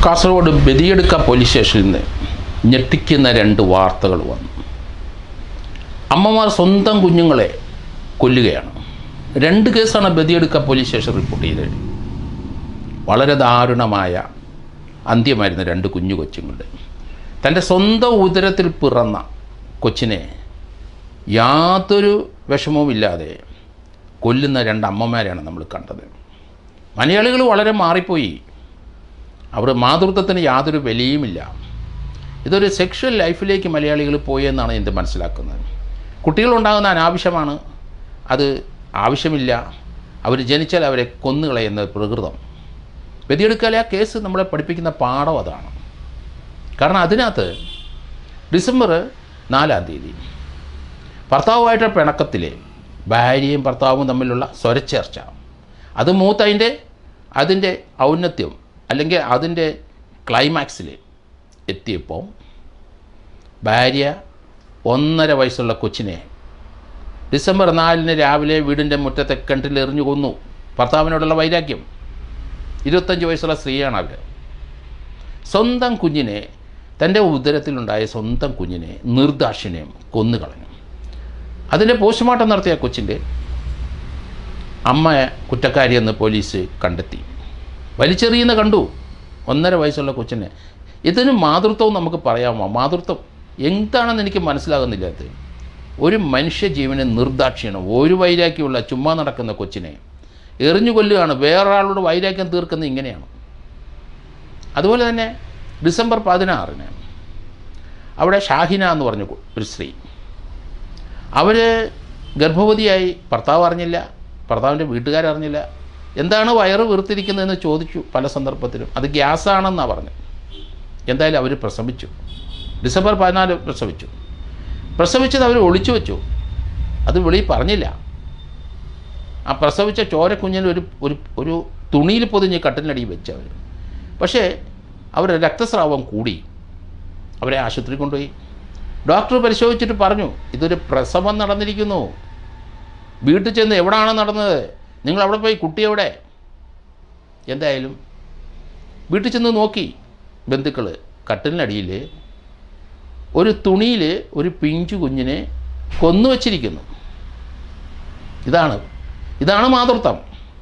Kasaragod ബദിയെടുക്ക police സ്റ്റേഷനിൽ നിന്ന് ഞെട്ടിക്കുന്ന രണ്ട് വാർത്തകൾ വന്നു അമ്മമാർ സ്വന്തം കുഞ്ഞുങ്ങളെ കൊല്ലുകയാണ് രണ്ട് കേസാണ് ബദിയെടുക്ക പോലീസ് സ്റ്റേഷൻ റിപ്പോർട്ട് ചെയ്തത് വളരെ ദാരുണമായ അന്ത്യമായിരുന്നു രണ്ട് കുഞ്ഞു കൊച്ചുങ്ങളുടെ തൻ്റെ സ്വന്തം ഉദരത്തിൽ പിറന്ന കൊച്ചിനെ യാതൊരു വിഷമവുമില്ലാതെ കൊല്ലുന്ന രണ്ട് അമ്മമാരെയാണ് നമ്മൾ കണ്ടത് മലയാളികൾ വളരെ മാറിപ്പോയി അവർ മാതൃത്വത്തിന് യാതൊരു വിലയുമില്ല ഇതൊരു സെക്ഷൽ ലൈഫിലേക്ക് മലയാളികൾ പോയി എന്നാണ് എന്ത് മനസ്സിലാക്കുന്നത് കുട്ടികളുണ്ടാകുന്ന അനാവശ്യമാണ് അത് ആവശ്യമില്ല അവർ ജനിച്ചാൽ അവരെ കൊന്നുകളയുന്ന പ്രകൃതം വ്യതിയെടുക്കാലെ ആ കേസ് നമ്മളെ പഠിപ്പിക്കുന്ന പാഠം അതാണ് കാരണം അതിനകത്ത് ഡിസംബർ നാലാം തീയതി ഭർത്താവുമായിട്ട് പിണക്കത്തിൽ ഭാര്യയും ഭർത്താവും തമ്മിലുള്ള സ്വരച്ചേർച്ച അത് മൂത്തതിൻ്റെ അതിൻ്റെ ഔന്നത്യം അല്ലെങ്കിൽ അതിൻ്റെ ക്ലൈമാക്സിൽ എത്തിയപ്പോൾ ഭാര്യ ഒന്നര വയസ്സുള്ള കൊച്ചിനെ ഡിസംബർ നാലിന് രാവിലെ വീടിൻ്റെ മുറ്റത്തെ കിണറ്റിൽ എറിഞ്ഞു കൊന്നു ഭർത്താവിനോടുള്ള വൈരാഗ്യം ഇരുപത്തഞ്ച് വയസ്സുള്ള സ്ത്രീയാണ് അവർ സ്വന്തം കുഞ്ഞിനെ തൻ്റെ ഉദരത്തിലുണ്ടായ സ്വന്തം കുഞ്ഞിനെ നിർദാക്ഷിണ്യം കൊന്നുകളഞ്ഞു അതിൻ്റെ പോസ്റ്റ്മോർട്ടം നടത്തിയ കൊച്ചിൻ്റെ അമ്മ കുറ്റക്കാരിയെന്ന് പോലീസ് കണ്ടെത്തി വലിച്ചെറിയുന്ന കണ്ടു ഒന്നര വയസ്സുള്ള കൊച്ചിനെ ഇതിന് മാതൃത്വം നമുക്ക് പറയാമോ മാതൃത്വം എന്താണെന്ന് എനിക്ക് മനസ്സിലാകുന്നില്ല അത് ഒരു മനുഷ്യജീവനെ നിർദാക്ഷിണം ഒരു വൈരാഗ്യമുള്ള ചുമ്മാ നടക്കുന്ന കൊച്ചിനെ എറിഞ്ഞു കൊല്ലുകയാണ് വേറൊരാളോട് വൈരാഗ്യം തീർക്കുന്നത് ഇങ്ങനെയാണ് അതുപോലെ തന്നെ ഡിസംബർ പതിനാറിന് അവിടെ ഷാഹിന എന്ന് പറഞ്ഞു ഒരു സ്ത്രീ അവർ ഗർഭവതിയായി ഭർത്താവ് അറിഞ്ഞില്ല ഭർത്താവിൻ്റെ വീട്ടുകാരറിഞ്ഞില്ല എന്താണ് വയറ് വീർത്തിരിക്കുന്നതെന്ന് ചോദിച്ചു പല സന്ദർഭത്തിലും അത് ഗ്യാസാണെന്നാണ് പറഞ്ഞത് എന്തായാലും അവർ പ്രസവിച്ചു ഡിസംബർ പതിനാല് പ്രസവിച്ചു പ്രസവിച്ചത് അവർ ഒളിച്ചു വെച്ചു അത് വെളി പറഞ്ഞില്ല ആ പ്രസവിച്ച ചോരക്കുഞ്ഞിന് ഒരു ഒരു ഒരു തുണിയിൽ പൊതിഞ്ഞ് കട്ടിലിനടിയിൽ വെച്ചവർ പക്ഷേ അവരുടെ രക്തസ്രാവം കൂടി അവരെ ആശുപത്രി കൊണ്ടുപോയി ഡോക്ടർ പരിശോധിച്ചിട്ട് പറഞ്ഞു ഇതൊരു പ്രസവം നടന്നിരിക്കുന്നു വീട്ടിൽ ചെന്ന് എവിടെയാണ് നടന്നത് നിങ്ങൾ അവിടെ പോയി കുട്ടി എവിടെ എന്തായാലും വീട്ടിൽ ചെന്ന് നോക്കി ബന്ധുക്കൾ കട്ടിലിനടിയിൽ ഒരു തുണിയിൽ ഒരു പിഞ്ചു കുഞ്ഞിനെ കൊന്നു വച്ചിരിക്കുന്നു ഇതാണ് ഇതാണ് മാതൃത്വം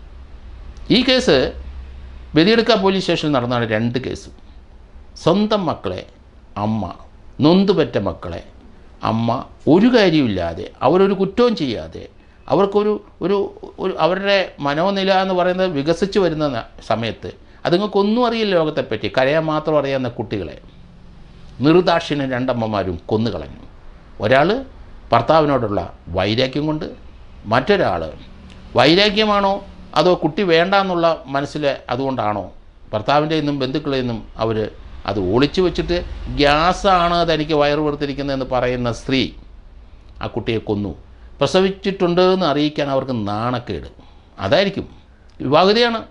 ഈ കേസ് ബലിയെടുക്ക പോലീസ് സ്റ്റേഷനിൽ നടന്നതാണ് രണ്ട് കേസ് സ്വന്തം മക്കളെ അമ്മ നൊന്തുപറ്റ മക്കളെ അമ്മ ഒരു കാര്യമില്ലാതെ അവരൊരു കുറ്റവും ചെയ്യാതെ അവർക്കൊരു ഒരു ഒരു അവരുടെ മനോനില എന്ന് പറയുന്നത് വികസിച്ച് വരുന്ന ന- സമയത്ത് അതുങ്ങൾക്കൊന്നും അറിയില്ല ലോകത്തെപ്പറ്റി കരയാൻ മാത്രം അറിയാവുന്ന കുട്ടികളെ നിർദാക്ഷിണ്യ രണ്ടമ്മമാരും കൊന്നുകളഞ്ഞു ഒരാൾ ഭർത്താവിനോടുള്ള വൈരാഗ്യം കൊണ്ട് മറ്റൊരാൾ വൈരാഗ്യമാണോ അതോ കുട്ടി വേണ്ട എന്നുള്ള മനസ്സിൽ അതുകൊണ്ടാണോ ഭർത്താവിൻ്റെ നിന്നും ബന്ധുക്കളിൽ നിന്നും അവർ അത് ഒളിച്ചു വെച്ചിട്ട് ഗ്യാസാണ് തനിക്ക് വയറ് വീർത്തിരിക്കുന്നതെന്ന് പറയുന്ന സ്ത്രീ ആ കുട്ടിയെ കൊന്നു പ്രസവിച്ചിട്ടുണ്ട് എന്ന് അറിയിക്കാൻ അവർക്ക് നാണക്കേട് അതായിരിക്കും വിവാഹിതയാണ്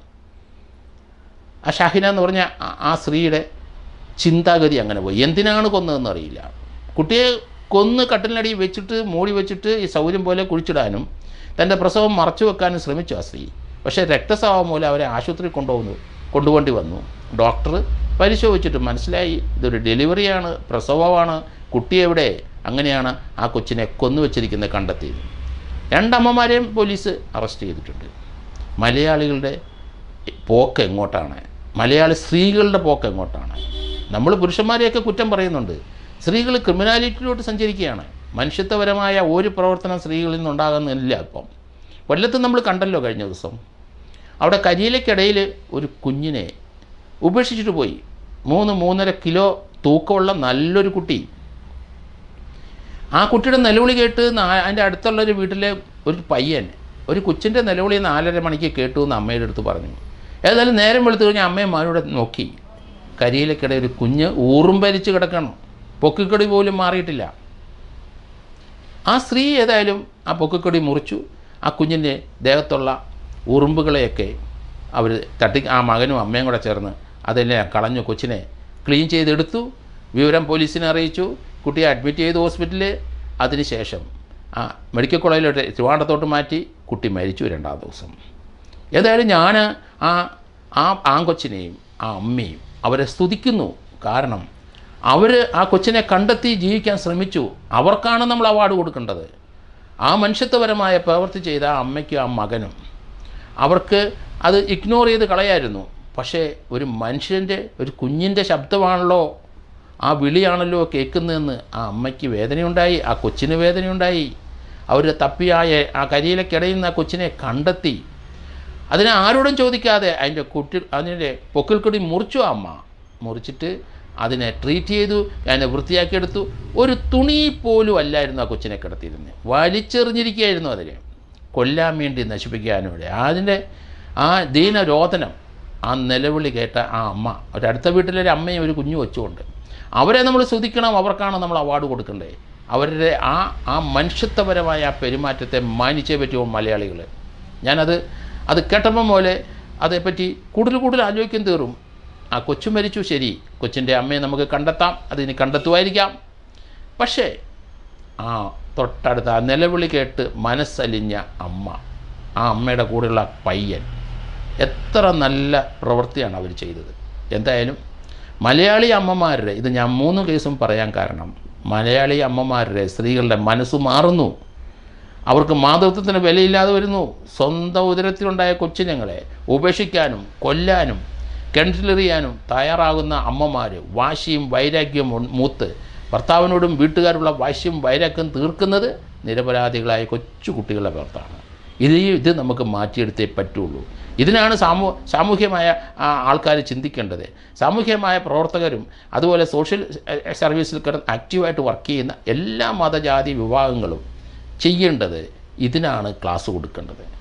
ആ ഷാഹിന എന്ന് പറഞ്ഞ ആ- ആ സ്ത്രീയുടെ ചിന്താഗതി അങ്ങനെ പോയി എന്തിനാണ് കൊന്നതെന്ന് അറിയില്ല കുട്ടിയെ കൊന്ന് കട്ടിലിനടി വെച്ചിട്ട് മൂടി വെച്ചിട്ട് ഈ സൗകര്യം പോലെ കുഴിച്ചിടാനും തൻ്റെ പ്രസവം മറച്ചു വെക്കാനും ശ്രമിച്ചു ആ സ്ത്രീ പക്ഷേ രക്തസ്രാവം മൂലം അവരെ ആശുപത്രി കൊണ്ടുപോകുന്നു കൊണ്ടുപോണ്ടി വന്നു ഡോക്ടർ പരിശോധിച്ചിട്ട് മനസ്സിലായി ഇതൊരു ഡെലിവറിയാണ് പ്രസവമാണ് കുട്ടി എവിടെ അങ്ങനെയാണ് ആ കൊച്ചിനെ കൊന്നു വച്ചിരിക്കുന്നത് കണ്ടെത്തിയത് രണ്ടമ്മമാരെയും പോലീസ് അറസ്റ്റ് ചെയ്തിട്ടുണ്ട് മലയാളികളുടെ പോക്ക് എങ്ങോട്ടാണ് മലയാളി സ്ത്രീകളുടെ പോക്ക് എങ്ങോട്ടാണ് നമ്മൾ പുരുഷന്മാരെയൊക്കെ കുറ്റം പറയുന്നുണ്ട് സ്ത്രീകൾ ക്രിമിനാലിറ്റിയിലോട്ട് സഞ്ചരിക്കുകയാണ് മനുഷ്യത്വപരമായ ഒരു പ്രവർത്തനം സ്ത്രീകളിൽ നിന്നുണ്ടാകുന്നില്ല ഇപ്പം കൊല്ലത്ത് നമ്മൾ കണ്ടല്ലോ കഴിഞ്ഞ ദിവസം അവിടെ കരിയിലക്കിടയിൽ ഒരു കുഞ്ഞിനെ ഉപേക്ഷിച്ചിട്ട് പോയി മൂന്ന് മൂന്നര കിലോ തൂക്കമുള്ള നല്ലൊരു കുട്ടി ആ കുട്ടിയുടെ നിലവിളി കേട്ട് നാ- അതിൻ്റെ അടുത്തുള്ളൊരു വീട്ടിലെ ഒരു പയ്യൻ ഒരു കൊച്ചിൻ്റെ നിലവിളി നാലര മണിക്ക് കേട്ടു എന്ന് അമ്മയുടെ അടുത്ത് പറഞ്ഞു ഏതായാലും നേരം വെളുത്തു കഴിഞ്ഞാൽ അമ്മയും മാനോടെ നോക്കി കരിയിലക്കിടെ ഒരു കുഞ്ഞ് ഊറും ഭരിച്ച് കിടക്കണം പൊക്കിക്കടി പോലും മാറിയിട്ടില്ല ആ സ്ത്രീ ഏതായാലും ആ പൊക്കിക്കൊടി മുറിച്ചു ആ കുഞ്ഞിൻ്റെ ദേഹത്തുള്ള ഉറുമ്പുകളെയൊക്കെ അവർ തട്ടി ആ മകനും അമ്മയും കൂടെ ചേർന്ന് അതെല്ലാം കളഞ്ഞു കൊച്ചിനെ ക്ലീൻ ചെയ്തെടുത്തു വിവരം പോലീസിനെ അറിയിച്ചു കുട്ടിയെ അഡ്മിറ്റ് ചെയ്തു ഹോസ്പിറ്റലിൽ അതിനുശേഷം ആ മെഡിക്കൽ കോളേജിലോട്ട് ട്രിവാൻഡത്തോട്ട് മാറ്റി കുട്ടി മരിച്ചു രണ്ടാം ദിവസം ഏതായാലും ഞാൻ ആ ആ ആങ്കൊച്ചിനെയും ആ അമ്മയും അവരെ സ്തുതിക്കുന്നു കാരണം അവർ ആ കൊച്ചിനെ കണ്ടെത്തി ജീവിക്കാൻ ശ്രമിച്ചു അവർക്കാണ് നമ്മൾ അവാർഡ് കൊടുക്കേണ്ടത് ആ മനുഷ്യത്വപരമായ പ്രവൃത്തി ചെയ്ത ആ അമ്മയ്ക്കും ആ മകനും അവർക്ക് അത് ഇഗ്നോർ ചെയ്ത് കളയായിരുന്നു പക്ഷേ ഒരു മനുഷ്യൻ്റെ ഒരു കുഞ്ഞിൻ്റെ ശബ്ദമാണല്ലോ ആ വിളിയാണല്ലോ കേൾക്കുന്നതെന്ന് ആ അമ്മയ്ക്ക് വേദനയുണ്ടായി ആ കൊച്ചിന് വേദനയുണ്ടായി അവർ തപ്പിയായ ആ കരിയിലക്കിടയിൽ നിന്ന് ആ കൊച്ചിനെ കണ്ടെത്തി അതിനെ ആരോടും ചോദിക്കാതെ അതിൻ്റെ കുട്ടി അതിൻ്റെ പൊക്കിൽക്കൊടി മുറിച്ചു ആ അമ്മ മുറിച്ചിട്ട് അതിനെ ട്രീറ്റ് ചെയ്തു അതിനെ വൃത്തിയാക്കിയെടുത്തു ഒരു തുണി പോലും അല്ലായിരുന്നു ആ കൊച്ചിനെ കിടത്തിയിരുന്നത് വലിച്ചെറിഞ്ഞിരിക്കുകയായിരുന്നു അതിനെ കൊല്ലാൻ വേണ്ടി നശിപ്പിക്കാനും ഇവിടെ അതിൻ്റെ ആ ദീനരോധനം ആ നിലവിളി കേട്ട ആ അമ്മ ഒരു അടുത്ത വീട്ടിലൊരു അമ്മയും ഒരു കുഞ്ഞു വെച്ചുകൊണ്ട് അവരെ നമ്മൾ സ്തുതിക്കണം അവർക്കാണ് നമ്മൾ അവാർഡ് കൊടുക്കേണ്ടത് അവരുടെ ആ ആ മനുഷ്യത്വപരമായ ആ പെരുമാറ്റത്തെ മാനിച്ചേ പറ്റുമോ മലയാളികൾ ഞാനത് അത് കേട്ടപ്പം പോലെ അതേപ്പറ്റി കൂടുതൽ കൂടുതൽ ആലോചിക്കും തീറും ആ കൊച്ചു മരിച്ചു ശരി കൊച്ചിൻ്റെ അമ്മയെ നമുക്ക് കണ്ടെത്താം അതിന് കണ്ടെത്തുമായിരിക്കാം പക്ഷേ ആ തൊട്ടടുത്ത ആ നിലവിളി കേട്ട് മനസ്സലിഞ്ഞ അമ്മ ആ അമ്മയുടെ കൂടെയുള്ള പയ്യൻ എത്ര നല്ല പ്രവൃത്തിയാണ് അവർ ചെയ്തത് എന്തായാലും മലയാളി അമ്മമാരുടെ ഇത് ഞാൻ മൂന്ന് കേസും പറയാൻ കാരണം മലയാളി അമ്മമാരുടെ സ്ത്രീകളുടെ മനസ്സ് മാറുന്നു അവർക്ക് മാതൃത്വത്തിന് വിലയില്ലാതെ വരുന്നു സ്വന്തം ഉദരത്തിലുണ്ടായ കൊച്ചിനങ്ങളെ ഉപേക്ഷിക്കാനും കൊല്ലാനും കിണറ്റിലെറിയാനും തയ്യാറാകുന്ന അമ്മമാർ വാശിയും വൈരാഗ്യവും ഉൺ- മൂത്ത് ഭർത്താവിനോടും വീട്ടുകാരുള്ള വാശിയും വൈരാഗ്യം തീർക്കുന്നത് നിരപരാധികളായ കൊച്ചു കുട്ടികളുടെ പുറത്താണ് ഇത് ഇത് നമുക്ക് മാറ്റിയെടുത്തേ പറ്റുള്ളൂ ഇതിനാണ് സാമൂ സാമൂഹ്യമായ ആൾക്കാർ ചിന്തിക്കേണ്ടത് സാമൂഹ്യമായ പ്രവർത്തകരും അതുപോലെ സോഷ്യൽ എ, സർവീസിൽ കിടന്ന് ആക്റ്റീവായിട്ട് വർക്ക് ചെയ്യുന്ന എല്ലാ മതജാതി വിഭാഗങ്ങളും ചെയ്യേണ്ടത് ഇതിനാണ് ക്ലാസ് കൊടുക്കേണ്ടത്